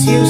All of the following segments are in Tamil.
you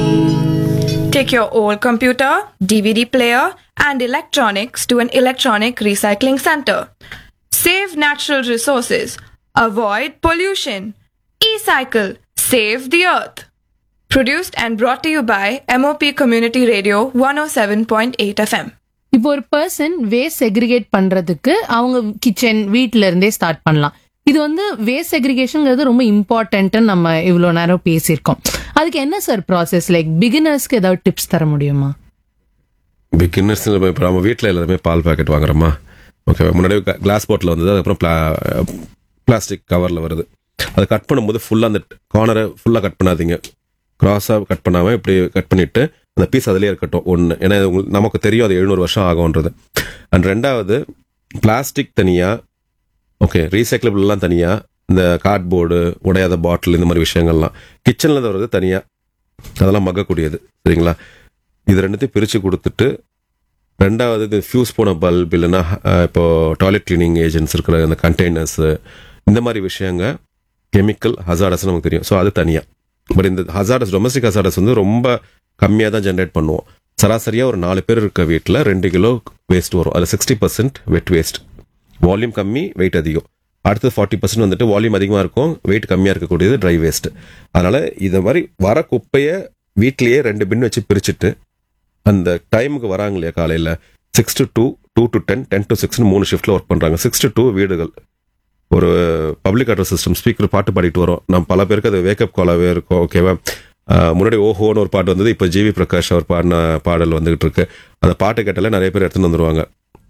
see. Take your old computer, DVD player, and electronics to an electronic recycling center. Save natural resources. Avoid pollution. E-cycle. Save the earth. Produced and brought to you by MOP Community Radio 107.8 FM. இப்போ ஒரு பர்சன் வேஸ்ட் செக்ரிகேட் பண்றதுக்கு அவங்க கிச்சன் வீட்ல இருந்தே ஸ்டார்ட் பண்ணலாம் இது வந்து வேஸ்ட் செக்ரிகேஷன்ங்கிறது ரொம்ப இம்பார்ட்டன்ட்னு நம்ம இவ்வளோ நேரம் பேசியிருக்கோம் அதுக்கு என்ன சார் ப்ராசஸ் லைக் பிகினர்ஸ்க்கு ஏதாவது டிப்ஸ் தர முடியுமா பிகினர்ஸ் இப்போ நம்ம வீட்டில் எல்லாருமே பால் பாக்கெட் வாங்குறோமா ஓகேவா முன்னாடி கிளாஸ் பாட்டில் வந்தது அதுக்கப்புறம் பிளா பிளாஸ்டிக் கவரில் வருது அதை கட் பண்ணும்போது ஃபுல்லாக அந்த கார்னரை ஃபுல்லாக கட் பண்ணாதீங்க கிராஸாக கட் பண்ணாமல் இப்படி கட் பண்ணிவிட்டு அந்த பீஸ் அதிலே இருக்கட்டும் ஒன்று ஏன்னா இது உங்களுக்கு நமக்கு தெரியும் அது எழுநூறு வருஷம் ஆகும்ன்றது அண்ட் ரெண்டாவது பிளாஸ்டிக் தனியாக ஓகே ரீசைக்கிளபிள்லாம் தனியாக இந்த கார்ட்போர்டு உடையாத பாட்டில் இந்த மாதிரி விஷயங்கள்லாம் கிச்சனில் வர்றது தனியாக அதெல்லாம் மக்கக்கூடியது சரிங்களா இது ரெண்டுத்தையும் பிரித்து கொடுத்துட்டு ரெண்டாவது இது ஃபியூஸ் போன பல்ப் இல்லைன்னா அஹ், இப்போ டாய்லெட் கிளீனிங் ஏஜென்ட்ஸ் இருக்கிற அந்த கண்டெய்னர்ஸு இந்த மாதிரி விஷயங்க கெமிக்கல் ஹசாரஸ் நமக்கு தெரியும் ஸோ அது தனியாக பட் இந்த ஹசாரஸ் டொமஸ்டிக் ஹசாரஸ் வந்து ரொம்ப கம்மியாக தான் ஜென்ரேட் பண்ணுவோம் சராசரியாக ஒரு நாலு பேர் இருக்க வீட்டில் ரெண்டு கிலோ வேஸ்ட் வரும் அதில் sixty percent wet waste volume கம்மி வெயிட் அதிகம் அடுத்து ஃபார்ட்டி பர்சன்ட் வந்துட்டு வால்யூம் அதிகமாக இருக்கும் வெயிட் கம்மியாக இருக்கக்கூடியது ட்ரை வேஸ்ட் அதனால இதை மாதிரி வர குப்பையை வீட்லேயே ரெண்டு பின் வச்சு பிரிச்சுட்டு அந்த டைமுக்கு வராங்க இல்லையா காலையில் six to two two to ten ten to சிக்ஸ்னு மூணு ஷிஃப்ட்டில் ஒர்க் பண்ணுறாங்க சிக்ஸ் டு டூ வீடுகள் ஒரு பப்ளிக் அட்ரஸ் சிஸ்டம் ஸ்பீக்கர் பாட்டு பாடிட்டு வரோம் நம்ம பல பேருக்கு அது வேக்கப் காலாகவே இருக்கும் ஓகேவா ஆஹ் முன்னாடி ஓஹோன்னு ஒரு பாட்டு வந்தது இப்போ ஜிவி பிரகாஷ் அவர் பாடின பாடல் வந்துகிட்டு இருக்கு அந்த பாட்டு கேட்டாலே நிறைய பேர் எடுத்துன்னு வந்துருவாங்க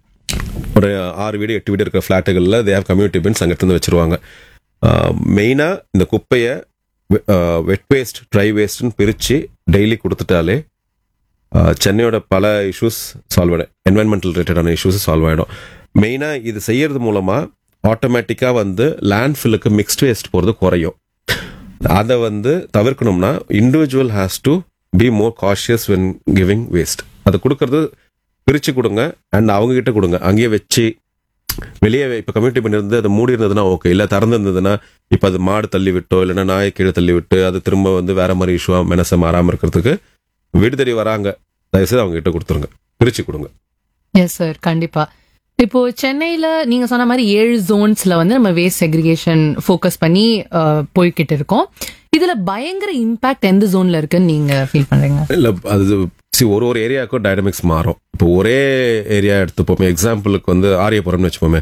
ஒரு ஆறு வீடு எட்டு வீடு இருக்கிற ஃப்ளாட்டுகளில் தே ஹேவ் கம்யூனிட்டி பின்ஸ் அங்கே எடுத்து வந்து வச்சிருவாங்க மெயினாக இந்த குப்பையை வெட் வேஸ்ட் ட்ரை வேஸ்ட்னு பிரித்து டெய்லி கொடுத்துட்டாலே ஆஹ் சென்னையோட பல இஷ்யூஸ் சால்வ் ஆகிடும் என்வரன்மெண்டல் ரிலேட்டடான இஷ்யூஸ் சால்வ் ஆகிடும் மெயினாக இது செய்யறது மூலமாக ஆட்டோமேட்டிக்காக வந்து லேண்ட்ஃபில்லுக்கு மிக்ஸ்ட் வேஸ்ட் போகிறது குறையும் அதை வந்து தவிர்க்கணும்னா individual has to be more cautious when giving waste அதை கொடுக்கறது பிரித்து கொடுங்க அண்ட் அவங்க கிட்ட கொடுங்க அங்கேயே வச்சு வெளியே இப்போ கம்யூனிட்டி பண்ணியிருந்து அது மூடி இருந்ததுன்னா ஓகே இல்லை திறந்து இருந்ததுன்னா இப்போ அது மாடு தள்ளி விட்டோ இல்லைன்னா நாயை கீழே தள்ளி விட்டு அது திரும்ப வந்து வேற மாதிரி இஷ்யூவாக மெனசை மாறாமல் இருக்கிறதுக்கு வீடு தேடி வராங்க தயவுசெய்து அவங்க கிட்ட கொடுத்துருங்க பிரித்து கொடுங்க எஸ் சார் கண்டிப்பா இப்போ சென்னையில நீங்க சொன்ன மாதிரி ஏழு ஜோன்ஸ்ல வந்து நம்ம வேஸ்ட் செக்ரிகேஷன் ஃபோக்கஸ் பண்ணி அஹ், போய்கிட்டு இருக்கோம் இதுல பயங்கர இம்பாக்ட் எந்த ஜோன்ல இருக்குன்னு நீங்க ஃபீல் பண்றீங்க இல்லை அது see ஒரு ஒரு ஏரியாவுக்கும் டைனமிக்ஸ் மாறும் இப்போ ஒரே ஏரியா எடுத்துப்போமே எக்ஸாம்பிளுக்கு வந்து ஆரியபுரம்னு வச்சுப்போமே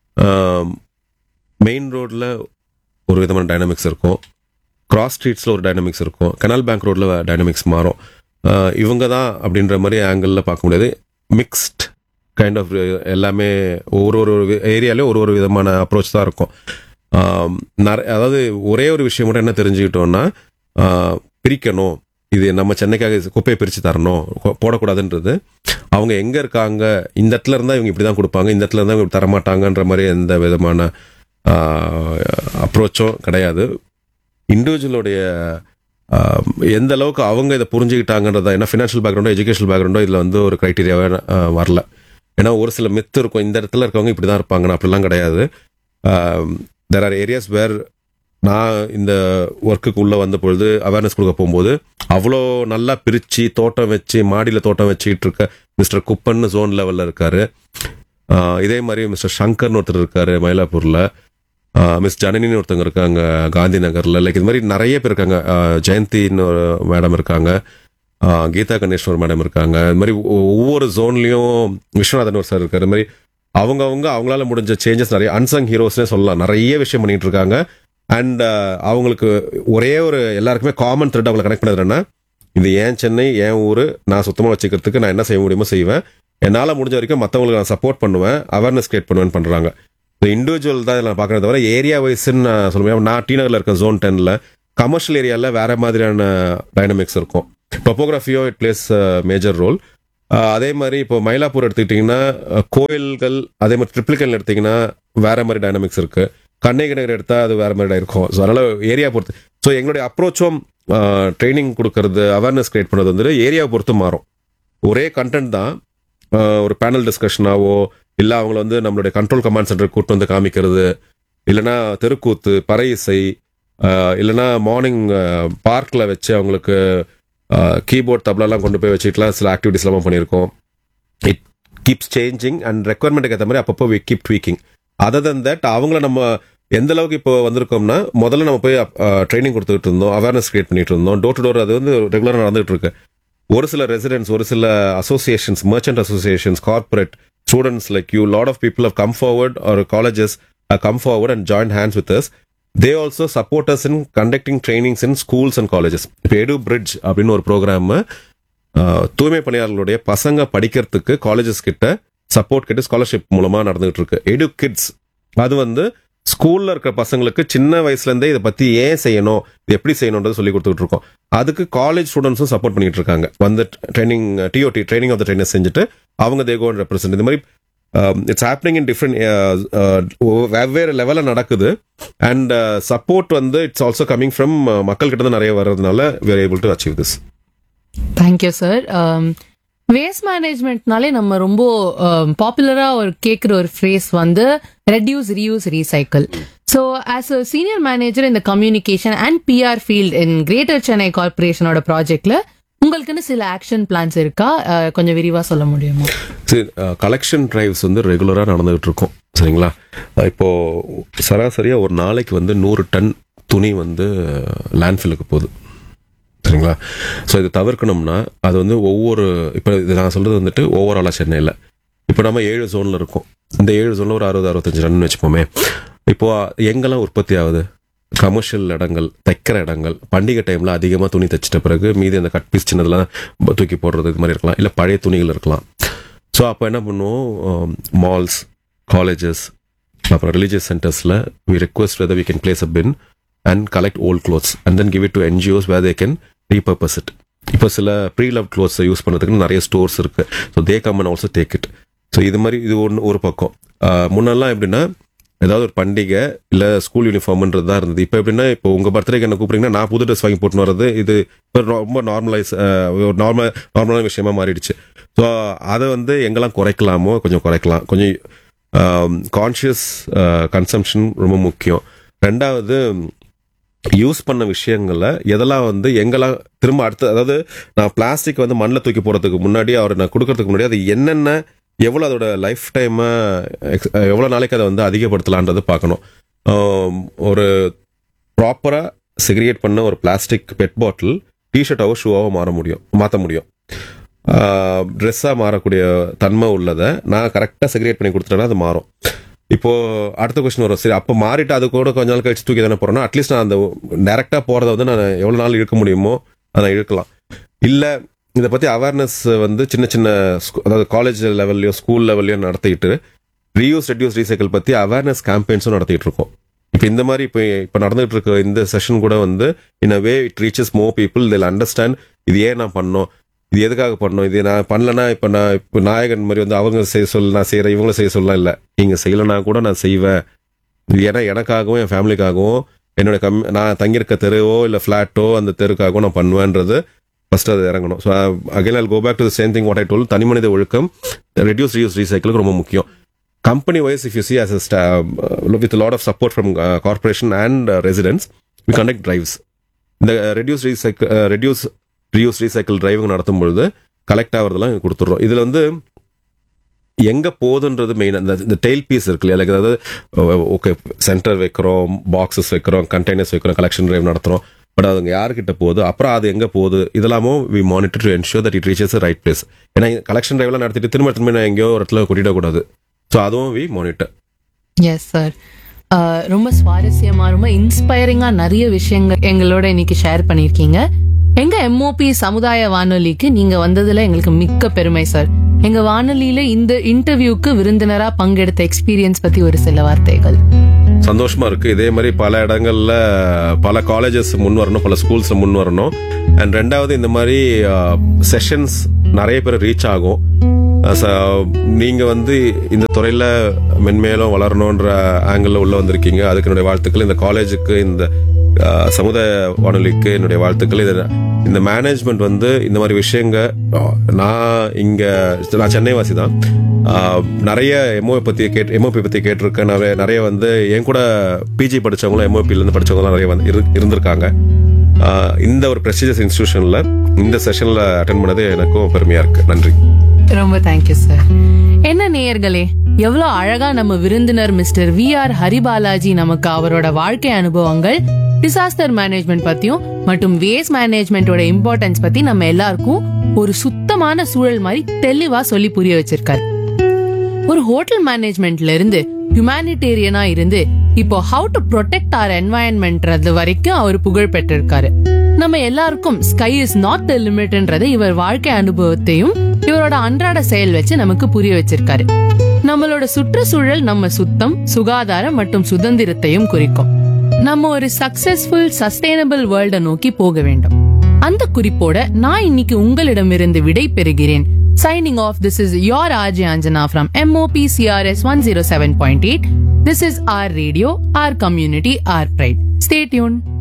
மெயின் ரோட்ல ஒரு விதமான டைனமிக்ஸ் இருக்கும் கிராஸ் ஸ்ட்ரீட்ஸில் ஒரு டைனமிக்ஸ் இருக்கும் கனால் பேங்க் ரோட்ல டைனமிக்ஸ் மாறும் ஆஹ் இவங்க தான் அப்படின்ற மாதிரி ஆங்கிளில் பார்க்க முடியாது மிக்ஸ்ட் கைண்ட் ஆஃப் எல்லாமே ஒரு ஒரு ஏரியாலையும் ஒரு ஒரு விதமான அப்ரோச் தான் இருக்கும் ஆம், நிறைய அதாவது ஒரே ஒரு விஷயம் மட்டும் என்ன தெரிஞ்சுக்கிட்டோம்னா ஆஹ், பிரிக்கணும் இது நம்ம சென்னைக்காக இது குப்பையை பிரித்து தரணும் கொ- போடக்கூடாதுன்றது அவங்க எங்கே இருக்காங்க இந்த இடத்துல இருந்தால் இவங்க இப்படி தான் கொடுப்பாங்க இந்த இடத்துல இருந்தால் இவங்க தரமாட்டாங்கன்ற மாதிரி எந்த விதமான அப்ரோச்சும் கிடையாது இண்டிவிஜுவலுடைய ஆஹ், எந்த அளவுக்கு அவங்க இதை புரிஞ்சுக்கிட்டாங்கன்றதா ஏன்னா ஃபினான்ஷியல் பேக்ரவுண்டோ எஜுகேஷனல் பேக்ரவுண்டோ இதில் வந்து ஒரு க்ரைட்டீரியாவே வரல ஏன்னா ஒரு சில மித்து இருக்கும் இந்த இடத்துல இருக்கவங்க இப்படி தான் இருப்பாங்கன்னு அப்படிலாம் கிடையாது தெர் ஆர் ஏரியாஸ் வேர் நான் இந்த ஒர்க்குக்கு உள்ளே வந்த பொழுது அவேர்னஸ் கொடுக்க போகும்போது அவ்வளோ நல்லா பிரித்து தோட்டம் வச்சு மாடியில் தோட்டம் வச்சுக்கிட்டு இருக்க மிஸ்டர் குப்பன்னு ஜோன் லெவலில் இருக்காரு ஆஹ் இதே மாதிரி மிஸ்டர் சங்கர்னு ஒருத்தர் இருக்காரு மயிலாப்பூரில் மிஸ் ஜனனின்னு ஒருத்தவங்க இருக்காங்க காந்தி நகரில் லைக் இது மாதிரி நிறைய பேர் இருக்காங்க ஆஹ் ஜெயந்தின்னு ஒரு மேடம் இருக்காங்க ஆஹ் கீதா கணேஷ் ஒரு மேடம் இருக்காங்க இது மாதிரி ஒ- ஒவ்வொரு ஜோன்லேயும் விஸ்வநாதன் ஒரு சார் இருக்காரு இது மாதிரி அவங்கவங்க அவங்களால முடிஞ்ச சேஞ்சஸ் நிறைய அன்சங் ஹீரோஸ்னே சொல்லலாம் நிறைய விஷயம் பண்ணிட்டு இருக்காங்க அண்ட் அவங்களுக்கு ஒரே ஒரு எல்லாருக்குமே காமன் த்ரெட் அவங்களை கனெக்ட் பண்ணது என்னன்னா இது ஏன் சென்னை ஏன் ஊர் நான் சுத்தமாக வச்சுக்கிறதுக்கு நான் என்ன செய்ய முடியுமோ செய்வேன் என்னால் முடிஞ்ச வரைக்கும் மற்றவங்களுக்கு நான் சப்போர்ட் பண்ணுவேன் அவேர்னஸ் கிரியேட் பண்ணுவேன்னு பண்ணுறாங்க இந்த இண்டிவிஜுவல் தான் இதில் நான் பார்க்குறத தவிர ஏரியா வைஸ்ன்னு நான் சொல்ல முடியாது நான் டி நகரில் இருக்கேன் ஜோன் டென்னில் கமர்ஷியல் ஏரியாவில் வேற மாதிரியான டைனமிக்ஸ் இருக்கும் டொப்போகிராஃபியோ இட் பிளேஸ் மேஜர் ரோல் அதே மாதிரி இப்போ மயிலாப்பூர் எடுத்துக்கிட்டிங்கன்னா அஹ், கோயில்கள் அதே மாதிரி ட்ரிப்ளிகன் எடுத்திங்கன்னா வேற மாதிரி டைனமிக்ஸ் இருக்கு கண்ணகி நகர் எடுத்தால் அது வேற மாதிரி இருக்கும் ஸோ அதனால ஏரியா பொறுத்து ஸோ எங்களுடைய அப்ரோச்சும் ட்ரைனிங் கொடுக்கறது அவேர்னஸ் கிரியேட் பண்ணுறது வந்து ஏரியாவை பொறுத்து மாறும் ஒரே கண்டென்ட் தான் ஆஹ் ஒரு பேனல் டிஸ்கஷனாவோ இல்லை அவங்கள வந்து நம்மளுடைய கண்ட்ரோல் கமாண்ட் சென்டர் கூட்டு வந்து காமிக்கிறது இல்லைன்னா தெருக்கூத்து பறை இசை ஆஹ் இல்லைன்னா மார்னிங் பார்க்கில் வச்சு அவங்களுக்கு கீபோர்ட் தபலாலாம் கொண்டு போய் வச்சுட்டுலாம் சில ஆக்டிவிட்டிஸ்லாம் பண்ணியிருக்கோம் இட் கீப்ஸ் சேஞ்சிங் அண்ட் ரெக்குவயர்மெண்ட்டுக்கு ஏற்ற மாதிரி அப்பப்போ we keep tweaking other than that அவங்கள நம்ம எந்த அளவுக்கு இப்போ வந்திருக்கோம்னா முதல்ல நம்ம போய் ட்ரைனிங் கொடுத்துட்டு இருந்தோம் அவேர்னஸ் கிரியேட் பண்ணிட்டு இருந்தோம் டோர் டு டோர் அது வந்து ரெகுலராக நடந்துட்டு இருக்கு ஒரு சில ரெசிடென்ட்ஸ் ஒரு சில associations merchant associations corporate students like you lot of people have come forward or colleges come forward and join hands with us they also support us in conducting trainings in schools and colleges இப்போ எடு பிரிட்ஜ் அப்படின்னு ஒரு ப்ரோக்ராம் தூய்மை பணியாளர்களுடைய பசங்க படிக்கிறதுக்கு காலேஜஸ் கிட்ட சப்போர்ட் கிட்ட ஸ்காலர்ஷிப் மூலமா நடந்துகிட்டு இருக்கு எடு கிட்ஸ் அது வந்து ஸ்கூல்ல இருக்கிற பசங்களுக்கு சின்ன வயசுல இருந்தே இதை பத்தி ஏன் செய்யணும் இது எப்படி செய்யணும்ன்றது சொல்லி கொடுத்துட்டு இருக்கோம் அதுக்கு காலேஜ் ஸ்டூடெண்ட்ஸும் சப்போர்ட் பண்ணிட்டு இருக்காங்க வந்து training TOT training of the trainer செஞ்சுட்டு அவங்க தே கோன் ரெப்ரசென்ட் இந்த மாதிரி இட்ஸ் ஹேப்பனிங் இன் டிஃப்ரெண்ட் வெவ்வேறு லெவலில் நடக்குது அண்ட் சப்போர்ட் வந்து இட்ஸ் ஆல்சோ கமிங் ஃப்ரம் மக்கள் கிட்ட தான் நிறைய வர்றதுனால we are able to achieve this thank you sir waste மேனேஜ்மெண்ட்னாலே நம்ம ரொம்ப பாப்புலரா ஒரு கேட்குற ஒரு ஃப்ரேஸ் வந்து reduce reuse recycle so as a senior manager இந்த communication and PR field in greater Chennai கார்பரேஷனோட ப்ராஜெக்ட்ல உங்களுக்குன்னு சில ஆக்ஷன் பிளான்ஸ் இருக்கா அஹ், கொஞ்சம் விரிவா சொல்ல முடியுமா சரி கலெக்ஷன் டிரைவ்ஸ் வந்து ரெகுலராக நடந்துகிட்டு இருக்கும் சரிங்களா அஹ் இப்போ சராசரியா ஒரு நாளைக்கு வந்து நூறு டன் துணி வந்து லேண்ட்ஃபில்லுக்கு போகுது சரிங்களா ஸோ இதை தவிர்க்கணும்னா அது வந்து ஒவ்வொரு இப்போ இது நான் சொல்றது வந்துட்டு ஓவராலாக சென்னையில் இப்போ நம்ம ஏழு ஜோனில் இருக்கோம் இந்த ஏழு ஜோனில் ஒரு அறுபது அறுபத்தஞ்சு டன் வச்சுப்போமே இப்போ எங்கெல்லாம் உற்பத்தி ஆகுது கமர்ஷியல் இடங்கள் தைக்கிற இடங்கள் பண்டிகை டைமில் அதிகமாக துணி தைச்சிட்ட பிறகு மீதி அந்த கட் பீஸ் சின்னதெல்லாம் தூக்கி போடுறது இது மாதிரி இருக்கலாம் இல்லை பழைய துணிகள் இருக்கலாம் ஸோ அப்போ என்ன பண்ணுவோம் மால்ஸ் காலேஜஸ் அப்புறம் ரிலீஜியஸ் சென்டர்ஸில் we request whether we can place a bin and collect old clothes and then give it to NGOs where they can repurpose it இப்போ சில ப்ரீ லவ் க்ளோத்ஸ் யூஸ் பண்ணுறதுக்கு நிறைய ஸ்டோர்ஸ் இருக்கு so they come and also take it so இது மாதிரி இது ஒன்று ஒரு பக்கம் ஆஹ் முன்னெல்லாம் எப்படின்னா ஏதாவது ஒரு பண்டிகை இல்லை ஸ்கூல் யூனிஃபார்ம்ன்றது தான் இருந்தது இப்போ எப்படின்னா இப்போ உங்கள் பர்த்டேக்கு என்ன கூப்பிடுறீங்கன்னா நான் புது ட்ரெஸ் வாங்கி போட்டுன்னு வர்றது இது இப்போ ரொம்ப நார்மலைஸ் ஒரு நார்மல் நார்மலான விஷயமா மாறிடுச்சு ஸோ அதை வந்து எங்கெல்லாம் குறைக்கலாமோ கொஞ்சம் குறைக்கலாம் கொஞ்சம் கான்ஷியஸ் கன்சம்ஷன் ரொம்ப முக்கியம் ரெண்டாவது யூஸ் பண்ண விஷயங்களை எதெல்லாம் வந்து எங்கெல்லாம் திரும்ப அடுத்து அதாவது நான் பிளாஸ்டிக் வந்து மண்ணில் தூக்கி போடுறதுக்கு முன்னாடி அவர் நான் கொடுக்கறதுக்கு முன்னாடி அது என்னென்ன எவ்வளோ அதோட லைஃப் டைமை எவ்வளோ நாளைக்கு அதை வந்து அதிகப்படுத்தலான்றது பார்க்கணும் ஆம், ஒரு ப்ராப்பராக செக்ரிகேட் பண்ண ஒரு பிளாஸ்டிக் பெட் பாட்டில் டிஷர்ட்டாவோ ஷூவாவோ மாற முடியும் மாற்ற முடியும் ட்ரெஸ்ஸாக மாறக்கூடிய தன்மை உள்ளதை நான் கரெக்டாக செக்ரிகேட் பண்ணி கொடுத்துட்டேன்னா அது மாறும் இப்போ அடுத்த கொஸ்டின் வரும் சரி அப்போ மாறிட்டு அது கூட கொஞ்ச நாள் கழிச்சு தூக்கி தானே போறேன்னா அட்லீஸ்ட் நான் அந்த டைரக்டா போறதை வந்து நான் எவ்வளவு நாள் இழுக்க முடியுமோ அதை இழுக்கலாம் இல்ல இதை பத்தி அவேர்னஸ் வந்து சின்ன சின்ன ஸ்கூ- அதாவது காலேஜ் லெவல்லையோ ஸ்கூல் லெவல்லையோ நடத்திட்டு ரீயூஸ் ரெடியூஸ் ரீசைக்கிள் பத்தி அவேர்னஸ் கேம்பெயின்ஸும் நடத்திட்டு இருக்கோம் இப்போ இந்த மாதிரி இப்போ இப்போ நடந்துட்டு இருக்க இந்த செஷன் கூட வந்து in a way it reaches more people till understand இது ஏன் நான் பண்ணோம் இது எதுக்காக பண்ணோம் இது நான் பண்ணலனா இப்போ நான் இப்போ நாயகன் மாதிரி வந்து அவங்க செய்ய சொல்ல நான் செய்கிறேன் இவங்களும் செய்ய சொல்லலாம் இல்லை நீங்கள் செய்யலைனா கூட நான் செய்வேன் இது ஏன்னா எனக்காகவும் என் ஃபேமிலிக்காகவும் என்னோட கம் நான் தங்கியிருக்க தெருவோ இல்லை ஃப்ளாட்டோ அந்த தெருக்காகவும் நான் பண்ணுவேன்றது ஃபர்ஸ்ட் அது இறங்கணும் so again I'll go back to same thing what I told தனி மனித ஒழுக்கம் ரெடியூஸ் ரீயூஸ் ரீசைக்கிளுக்கு ரொம்ப முக்கியம் company wise if you see as a sta- uh, with a lot of support from uh, corporation and uh, residents we conduct drives இந்த reduce recycle reduce reuse recycle driving நடத்தும் பொழுது கலெக்ட் ஆகிறதெல்லாம் கொடுத்துட்றோம் இதில் வந்து எங்க போகுதுன்றது மெயின் அந்த இந்த டெய்ல் பீஸ் இருக்கு இல்லையா like அதாவது ஓகே சென்டர் வைக்கிறோம் பாக்ஸஸ் வைக்கிறோம் கண்டெய்னர்ஸ் வைக்கிறோம் கலெக்ஷன் டிரைவ் நடத்துறோம் பட் அதுங்க யார்கிட்ட போகுது அப்புறம் அது எங்க போகுது இதெல்லாமும் we monitor to ensure that it reaches right place ஏன்னா கலெக்ஷன் டிரைவ்லாம் நடத்திட்டு திரும்ப திரும்ப நான் எங்கேயோ ஒரு இடத்துல கொட்டிடக்கூடாது ஸோ அதுவும் வி மானிட்டர் எஸ் சார் ரொம்ப சுவாரஸ்யமா ரொம்ப இன்ஸ்பைரிங்கா நிறைய விஷயங்கள் எங்களோட இன்னைக்கு ஷேர் பண்ணிருக்கீங்க எங்க எம்ஓபி சமுதாய வானொலிக்கு நீங்க வந்ததுல எங்களுக்கு மிக்க பெருமை சார் எங்க வானொலியில இந்த இன்டர்வியூக்கு விருந்தினரா பங்கெடுத்த எக்ஸ்பீரியன்ஸ் பத்தி ஒரு சில வார்த்தைகள் சந்தோஷமா இருக்கு இதே மாதிரி பல இடங்கள்ல பல காலேஜஸ் முன் வரணும் பல ஸ்கூல்ஸ் முன் வரணும் அண்ட் ரெண்டாவது இந்த மாதிரி செஷன்ஸ் நிறைய பேர் ரீச் ஆகும் அஹ் ச- நீங்க வந்து இந்த துறையில மென்மேலும் வளரணுன்ற ஆங்கிள் உள்ள வந்திருக்கீங்க அதுக்கு என்னுடைய வாழ்த்துக்கள் இந்த காலேஜுக்கு இந்த ஆஹ், சமுதாய வானொலிக்கு என்னுடைய வாழ்த்துக்கள் இது இந்த மேனேஜ்மெண்ட் வந்து இந்த மாதிரி விஷயங்க ஆஹ், நான் இங்க நான் சென்னை வாசி தான் ஆஹ், நிறைய எம்ஓ பத்தி கேட் எம்ஓபி பத்தி கேட்டிருக்கேன் நிறைய நிறைய வந்து என் கூட பிஜி படிச்சவங்களும் எம்ஓபில இருந்து படிச்சவங்களாம் நிறைய வந்து இரு- இருந்திருக்காங்க ஆஹ், இந்த ஒரு ப்ரெஸ்டிஜியஸ் இன்ஸ்டிடியூஷன்ல இந்த செஷன்ல அட்டன் பண்ணது எனக்கும் பெருமையா இருக்கு நன்றி ரொம்ப தேங்க்யூ சார் என்ன நேயர்களே எவ்வளவு அழகா நம்ம விருந்தினர் மிஸ்டர் வி ஆர் ஹரிபாலாஜி நமக்கு அவரோட வாழ்க்கை அனுபவங்கள் டிசாஸ்டர் மேனேஜ்மெண்ட் பத்தியும் மற்றும் வேஸ்ட் மேனேஜ்மெண்டோட இம்பார்ட்டன்ஸ் பத்தி நம்ம எல்லாருக்கும் ஒரு சுத்தமான சூழல் மாதிரி தெளிவா சொல்லி புரிய வச்சிருக்காரு ஒரு ஹோட்டல் மேனேஜ்மெண்ட்ல இருந்து ஹியூமானிட்டேரியனா இருந்து இப்போ ஹவு டு ப்ரொடெக்ட் ஆர் என்வாயன்மெண்ட்றது வரைக்கும் அவர் புகழ் பெற்றிருக்காரு நம்ம எல்லாருக்கும் ஸ்கை இஸ் நாட் த லிமிட்ன்றது இவர் வாழ்க்கை அனுபவத்தையும் இவரோட அன்றாட செயல் வச்சு நமக்கு புரிய வச்சிருக்காரு நம்மளோட சுற்றுச்சூழல் நம்ம சுத்தம் சுகாதாரம் மற்றும் சுதந்திரத்தையும் குறிக்கும் நம்ம ஒரு சக்சஸ்ஃபுல் சஸ்டைனபிள் வேர்ல்ட நோக்கி போக வேண்டும் அந்த குறிப்போட நான் இன்னைக்கு உங்களிடமிருந்து விடை பெறுகிறேன் signing off this is your RJ Anjana from MOP CRS one zero seven point eight this is our radio our community our pride stay tune